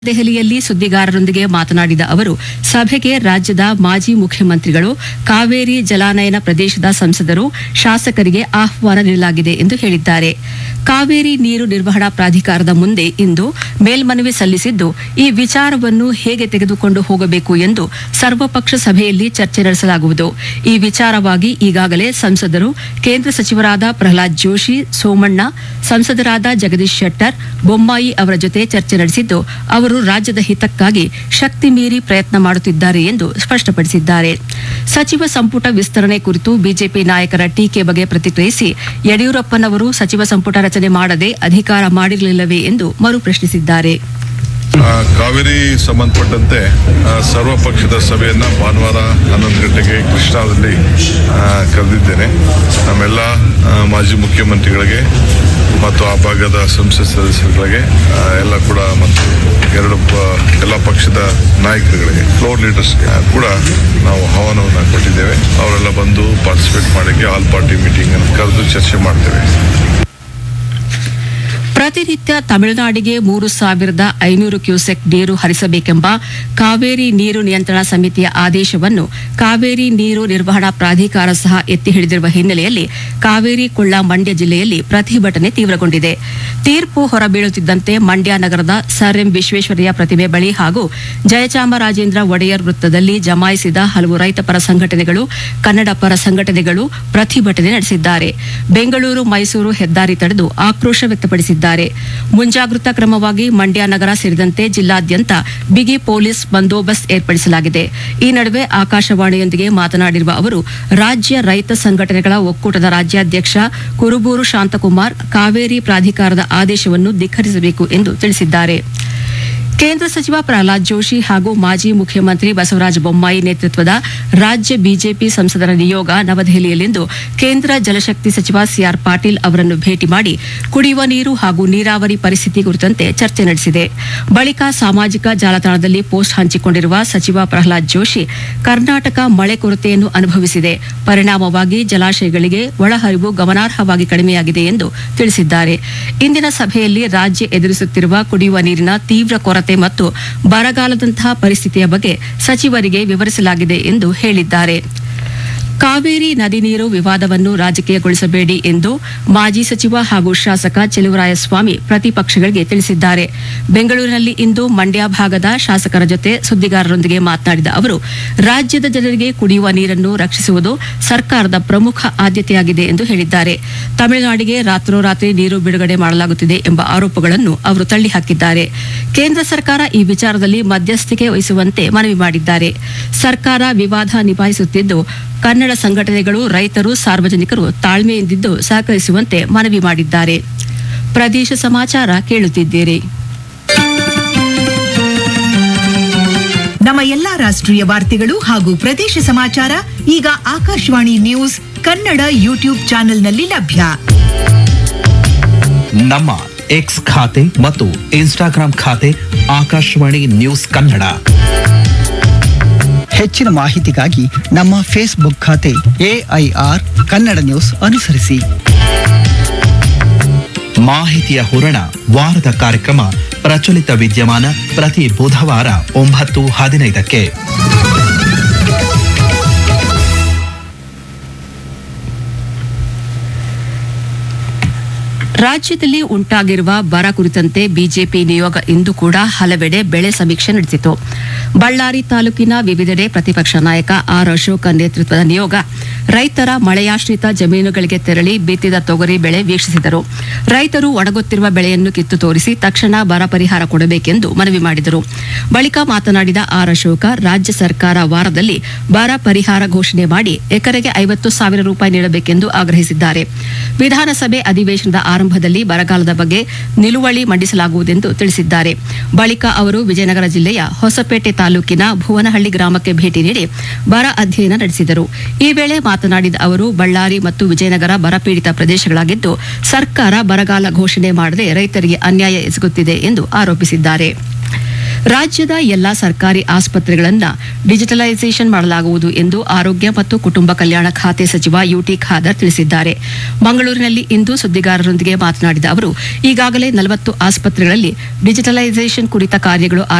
ದೆಹಲಿಯಲ್ಲಿ ಸುದ್ದಿಗಾರರೊಂದಿಗೆ ಮಾತನಾಡಿದ ಅವರು ಸಭೆಗೆ ರಾಜ್ಯದ ಮಾಜಿ ಮುಖ್ಯಮಂತ್ರಿಗಳು ಕಾವೇರಿ ಜಲಾನಯನ ಪ್ರದೇಶದ ಸಂಸದರು ಶಾಸಕರಿಗೆ ಆಹ್ವಾನ ನೀಡಲಾಗಿದೆ ಎಂದು ಹೇಳಿದ್ದಾರೆ ಕಾವೇರಿ ನೀರು ನಿರ್ವಹಣಾ ಪ್ರಾಧಿಕಾರದ ಮುಂದೆ ಇಂದು ಮೇಲ್ಮನವಿ ಸಲ್ಲಿಸಿದ್ದು ಈ ವಿಚಾರವನ್ನು ಹೇಗೆ ತೆಗೆದುಕೊಂಡು ಹೋಗಬೇಕು ಎಂದು ಸರ್ವಪಕ್ಷ ಸಭೆಯಲ್ಲಿ ಚರ್ಚೆ ನಡೆಸಲಾಗುವುದು ಈ ವಿಚಾರವಾಗಿ ಈಗಾಗಲೇ ಸಂಸದರು ಕೇಂದ್ರ ಸಚಿವರಾದ ಪ್ರಹ್ಲಾದ್ ಜೋಶಿ ಸೋಮಣ್ಣ ಸಂಸದರಾದ ಜಗದೀಶ್ ಶೆಟ್ಟರ್ ಬೊಮ್ಮಾಯಿ ಅವರ ಜೊತೆ ಚರ್ಚೆ ನಡೆಸಿದ್ದು ಅವರು ರಾಜ್ಯದ ಹಿತಕ್ಕಾಗಿ ಶಕ್ತಿ ಮೀರಿ ಪ್ರಯತ್ನ ಮಾಡುತ್ತಿದ್ದಾರೆ ಎಂದು ಸ್ಪಷ್ಟಪಡಿಸಿದ್ದಾರೆ ಸಚಿವ ಸಂಪುಟ ವಿಸ್ತರಣೆ ಕುರಿತು ಬಿಜೆಪಿ ನಾಯಕರ ಟೀಕೆ ಬಗ್ಗೆ ಪ್ರತಿಕ್ರಿಯಿಸಿ ಯಡಿಯೂರಪ್ಪನವರು ಸಚಿವ ಸಂಪುಟ ರಚನೆ ಮಾಡದೆ ಅಧಿಕಾರ ಮಾಡಿರಲಿಲ್ಲವೇ ಎಂದು ಮರು ಪ್ರಶ್ನಿಸಿದ್ದಾರೆ ಆ, ಕಾವೇರಿ ಸಂಬಂಧಪಟ್ಟಂತೆ ಆ, ಸರ್ವಪಕ್ಷದ ಸಭೆಯನ್ನ ಭಾನುವಾರ ಹನ್ನೊಂದು ಗಂಟೆಗೆ ಕೃಷ್ಣಾದಲ್ಲಿ ಆ, ಕರೆದಿದ್ದೇನೆ ನಮ್ಮೆಲ್ಲ ಆ, ಮಾಜಿ ಮುಖ್ಯಮಂತ್ರಿಗಳಿಗೆ ಮತ್ತು ಆ ಭಾಗದ ಸಂಸತ್ ಸದಸ್ಯರುಗಳಿಗೆ ಆ, ಎಲ್ಲ ಕೂಡ ಮತ್ತು ಎರಡು ಪ- ಎಲ್ಲ ಪಕ್ಷದ ನಾಯಕರುಗಳಿಗೆ ಫ್ಲೋರ್ ಲೀಡರ್ಸ್ಗೆ ಕೂಡ ನಾವು ಆಹ್ವಾನವನ್ನು ಕೊಟ್ಟಿದ್ದೇವೆ ಅವರೆಲ್ಲ ಬಂದು ಪಾರ್ಟಿಸಿಪೇಟ್ ಮಾಡೋಕ್ಕೆ ಆಲ್ ಪಾರ್ಟಿ ಮೀಟಿಂಗ್ ಅನ್ನು ಕರೆದು ಚರ್ಚೆ ಮಾಡ್ತೇವೆ ಪ್ರತಿನಿತ್ಯ ತಮಿಳುನಾಡಿಗೆ ಮೂರು ಸಾವಿರದ ಐನೂರು ಕ್ಯೂಸೆಕ್ ನೀರು ಹರಿಸಬೇಕೆಂಬ ಕಾವೇರಿ ನೀರು ನಿಯಂತ್ರಣ ಸಮಿತಿಯ ಆದೇಶವನ್ನು ಕಾವೇರಿ ನೀರು ನಿರ್ವಹಣಾ ಪ್ರಾಧಿಕಾರ ಸಹ ಎತ್ತಿ ಹಿಡಿದಿರುವ ಹಿನ್ನೆಲೆಯಲ್ಲಿ ಕಾವೇರಿ ಕೊಳ್ಳ ಮಂಡ್ಯ ಜಿಲ್ಲೆಯಲ್ಲಿ ಪ್ರತಿಭಟನೆ ತೀವ್ರಗೊಂಡಿದೆ ತೀರ್ಪು ಹೊರಬೀಳುತ್ತಿದ್ದಂತೆ ಮಂಡ್ಯ ನಗರದ ಸರ್ ಎಂ ವಿಶ್ವೇಶ್ವರಯ್ಯ ಪ್ರತಿಮೆ ಬಳಿ ಹಾಗೂ ಜಯಚಾಮರಾಜೇಂದ್ರ ಒಡೆಯರ್ ವೃತ್ತದಲ್ಲಿ ಜಮಾಯಿಸಿದ ಹಲವು ರೈತ ಪರ ಸಂಘಟನೆಗಳು ಕನ್ನಡ ಪರ ಸಂಘಟನೆಗಳು ಪ್ರತಿಭಟನೆ ನಡೆಸಿದ್ದಾರೆ ಬೆಂಗಳೂರು ಮೈಸೂರು ಹೆದ್ದಾರಿ ತಡೆದು ಆಕ್ರೋಶ ವ್ಯಕ್ತಪಡಿಸಿದ್ದಾರೆ ಮುಂಜಾಗ್ರತಾ ಕ್ರಮವಾಗಿ ಮಂಡ್ಯ ನಗರ ಸೇರಿದಂತೆ ಜಿಲ್ಲಾದ್ಯಂತ ಬಿಗಿ ಪೊಲೀಸ್ ಬಂದೋಬಸ್ತ್ ಏರ್ಪಡಿಸಲಾಗಿದೆ ಈ ನಡುವೆ ಆಕಾಶವಾಣಿಯೊಂದಿಗೆ ಮಾತನಾಡಿರುವ ಅವರು ರಾಜ್ಯ ರೈತ ಸಂಘಟನೆಗಳ ಒಕ್ಕೂಟದ ರಾಜ್ಯಾಧ್ಯಕ್ಷ ಕುರುಬೂರು ಶಾಂತಕುಮಾರ್ ಕಾವೇರಿ ಪ್ರಾಧಿಕಾರದ ಆದೇಶವನ್ನು ಧಿಕ್ಕರಿಸಬೇಕು ಎಂದು ತಿಳಿಸಿದ್ದಾರೆ ಕೇಂದ್ರ ಸಚಿವ ಪ್ರಹ್ಲಾದ್ ಜೋಶಿ ಹಾಗೂ ಮಾಜಿ ಮುಖ್ಯಮಂತ್ರಿ ಬಸವರಾಜ ಬೊಮ್ಮಾಯಿ ನೇತೃತ್ವದ ರಾಜ್ಯ ಬಿಜೆಪಿ ಸಂಸದರ ನಿಯೋಗ ನವದೆಹಲಿಯಲ್ಲಿಂದು ಕೇಂದ್ರ ಜಲಶಕ್ತಿ ಸಚಿವ ಸಿಆರ್ ಪಾಟೀಲ್ ಅವರನ್ನು ಭೇಟಿ ಮಾಡಿ ಕುಡಿಯುವ ನೀರು ಹಾಗೂ ನೀರಾವರಿ ಪರಿಸ್ಥಿತಿ ಕುರಿತಂತೆ ಚರ್ಚೆ ನಡೆಸಿದೆ ಬಳಿಕ ಸಾಮಾಜಿಕ ಜಾಲತಾಣದಲ್ಲಿ ಪೋಸ್ಟ್ ಹಂಚಿಕೊಂಡಿರುವ ಸಚಿವ ಪ್ರಹ್ಲಾದ್ ಜೋಶಿ ಕರ್ನಾಟಕ ಮಳೆ ಕೊರತೆಯನ್ನು ಅನುಭವಿಸಿದೆ ಪರಿಣಾಮವಾಗಿ ಜಲಾಶಯಗಳಿಗೆ ಒಳಹರಿವು ಗಮನಾರ್ಹವಾಗಿ ಕಡಿಮೆಯಾಗಿದೆ ಎಂದು ತಿಳಿಸಿದ್ದಾರೆ ಇಂದಿನ ಸಭೆಯಲ್ಲಿ ರಾಜ್ಯ ಎದುರಿಸುತ್ತಿರುವ ಕುಡಿಯುವ ನೀರಿನ ತೀವ್ರ ಕೊರತೆ ಮತ್ತು ಬರಗಾಲದಂತಹ ಪರಿಸ್ಥಿತಿಯ ಬಗ್ಗೆ ಸಚಿವರಿಗೆ ವಿವರಿಸಲಾಗಿದೆ ಎಂದು ಹೇಳಿದ್ದಾರೆ ಕಾವೇರಿ ನದಿ ನೀರು ವಿವಾದವನ್ನು ರಾಜಕೀಯಗೊಳಿಸಬೇಡಿ ಎಂದು ಮಾಜಿ ಸಚಿವ ಹಾಗೂ ಶಾಸಕ ಚೆಲುವರಾಯಸ್ವಾಮಿ ಪ್ರತಿಪಕ್ಷಗಳಿಗೆ ತಿಳಿಸಿದ್ದಾರೆ ಬೆಂಗಳೂರಿನಲ್ಲಿ ಇಂದು ಮಂಡ್ಯ ಭಾಗದ ಶಾಸಕರ ಜೊತೆ ಸುದ್ದಿಗಾರರೊಂದಿಗೆ ಮಾತನಾಡಿದ ಅವರು ರಾಜ್ಯದ ಜನರಿಗೆ ಕುಡಿಯುವ ನೀರನ್ನು ರಕ್ಷಿಸುವುದು ಸರ್ಕಾರದ ಪ್ರಮುಖ ಆದ್ಯತೆಯಾಗಿದೆ ಎಂದು ಹೇಳಿದ್ದಾರೆ ತಮಿಳುನಾಡಿಗೆ ರಾತ್ರೋರಾತ್ರಿ ನೀರು ಬಿಡುಗಡೆ ಮಾಡಲಾಗುತ್ತಿದೆ ಎಂಬ ಆರೋಪಗಳನ್ನು ಅವರು ತಳ್ಳಿಹಾಕಿದ್ದಾರೆ ಕೇಂದ್ರ ಸರ್ಕಾರ ಈ ವಿಚಾರದಲ್ಲಿ ಮಧ್ಯಸ್ಥಿಕೆ ವಹಿಸುವಂತೆ ಮನವಿ ಮಾಡಿದ್ದಾರೆ ಸರ್ಕಾರ ವಿವಾದ ನಿಭಾಯಿಸುತ್ತಿದ್ದು ಕನ್ನಡ ಸಂಘಟನೆಗಳು ರೈತರು ಸಾರ್ವಜನಿಕರು ತಾಳ್ಮೆಯಿಂದಿದ್ದು ಸಹಕರಿಸುವಂತೆ ಮನವಿ ಮಾಡಿದ್ದಾರೆ ಪ್ರದೇಶ ಸಮಾಚಾರ ಕೇಳುತ್ತಿದ್ದೀರಿ ನಮ್ಮ ಎಲ್ಲಾ ರಾಷ್ಟ್ರೀಯ ವಾರ್ತೆಗಳು ಹಾಗೂ ಪ್ರದೇಶ ಸಮಾಚಾರ ಈಗ ಆಕಾಶವಾಣಿ ನ್ಯೂಸ್ ಕನ್ನಡ ಯೂಟ್ಯೂಬ್ ಚಾನೆಲ್ನಲ್ಲಿ ಲಭ್ಯ ನಮ್ಮ ಎಕ್ಸ್ ಖಾತೆ ಮತ್ತು ಇನ್ಸ್ಟಾಗ್ರಾಂ ಖಾತೆ ಆಕಾಶವಾಣಿ ನ್ಯೂಸ್ ಕನ್ನಡ ಹೆಚ್ಚಿನ ಮಾಹಿತಿಗಾಗಿ ನಮ್ಮ ಫೇಸ್ಬುಕ್ ಖಾತೆ ಎಐಆರ್ ಕನ್ನಡ ನ್ಯೂಸ್ ಅನುಸರಿಸಿ ಮಾಹಿತಿಯ ಹೂರಣ ವಾರದ ಕಾರ್ಯಕ್ರಮ ಪ್ರಚಲಿತ ವಿದ್ಯಮಾನ ಪ್ರತಿ ಬುಧವಾರ ಒಂಬತ್ತು ಹದಿನೈದಕ್ಕೆ ರಾಜ್ಯದಲ್ಲಿ ಉಂಟಾಗಿರುವ ಬರ ಕುರಿತಂತೆ ಬಿಜೆಪಿ ನಿಯೋಗ ಇಂದು ಕೂಡ ಹಲವೆಡೆ ಬೆಳೆ ಸಮೀಕ್ಷೆ ನಡೆಸಿತು ಬಳ್ಳಾರಿ ತಾಲೂಕಿನ ವಿವಿಧೆಡೆ ಪ್ರತಿಪಕ್ಷ ನಾಯಕ ಆರ್ ಅಶೋಕ್ ನೇತೃತ್ವದ ನಿಯೋಗ ರೈತರ ಮಳೆಯಾಶ್ರಿತ ಜಮೀನುಗಳಿಗೆ ತೆರಳಿ ಬಿತ್ತಿದ ತೊಗರಿ ಬೆಳೆ ವೀಕ್ಷಿಸಿದರು ರೈತರು ಒಣಗುತ್ತಿರುವ ಬೆಳೆಯನ್ನು ಕಿತ್ತು ತೋರಿಸಿ ತಕ್ಷಣ ಬರ ಪರಿಹಾರ ಕೊಡಬೇಕೆಂದು ಮನವಿ ಮಾಡಿದರು ಬಳಿಕ ಮಾತನಾಡಿದ ಆರ್ ಅಶೋಕ ರಾಜ್ಯ ಸರ್ಕಾರ ವಾರದಲ್ಲಿ ಬರ ಪರಿಹಾರ ಘೋಷಣೆ ಮಾಡಿ ಎಕರೆಗೆ ಐವತ್ತು ಸಾವಿರ ರೂಪಾಯಿ ನೀಡಬೇಕೆಂದು ಆಗ್ರಹಿಸಿದ್ದಾರೆ ವಿಧಾನಸಭೆ ಅಧಿವೇಶನದ ಆರಂಭದಲ್ಲಿ ಬರಗಾಲದ ಬಗ್ಗೆ ನಿಲುವಳಿ ಮಂಡಿಸಲಾಗುವುದೆಂದು ತಿಳಿಸಿದ್ದಾರೆ ಬಳಿಕ ಅವರು ವಿಜಯನಗರ ಜಿಲ್ಲೆಯ ಹೊಸಪೇಟೆ ತಾಲೂಕಿನ ಭುವನಹಳ್ಳಿ ಗ್ರಾಮಕ್ಕೆ ಭೇಟಿ ನೀಡಿ ಬರ ಅಧ್ಯಯನ ನಡೆಸಿದರು ಈ ವೇಳೆ ಮಾತನಾಡಿದ ಅವರು ಬಳ್ಳಾರಿ ಮತ್ತು ವಿಜಯನಗರ ಬರಪೀಡಿತ ಪ್ರದೇಶಗಳಾಗಿದ್ದು ಸರ್ಕಾರ ಬರಗಾಲ ಘೋಷಣೆ ಮಾಡದೆ ರೈತರಿಗೆ ಅನ್ಯಾಯ ಎಸಗುತ್ತಿದೆ ಎಂದು ಆರೋಪಿಸಿದ್ದಾರೆ ರಾಜ್ಯದ ಎಲ್ಲಾ ಸರ್ಕಾರಿ ಆಸ್ಪತ್ರೆಗಳನ್ನು ಡಿಜಿಟಲೈಸೇಷನ್ ಮಾಡಲಾಗುವುದು ಎಂದು ಆರೋಗ್ಯ ಮತ್ತು ಕುಟುಂಬ ಕಲ್ಯಾಣ ಖಾತೆ ಸಚಿವ ಯುಟಿ ಖಾದರ್ ತಿಳಿಸಿದ್ದಾರೆ ಮಂಗಳೂರಿನಲ್ಲಿ ಇಂದು ಸುದ್ದಿಗಾರರೊಂದಿಗೆ ಮಾತನಾಡಿದ ಅವರು ಈಗಾಗಲೇ ನಲವತ್ತು ಆಸ್ಪತ್ರೆಗಳಲ್ಲಿ ಡಿಜಿಟಲೈಸೇಷನ್ ಕುರಿತ ಕಾರ್ಯಗಳು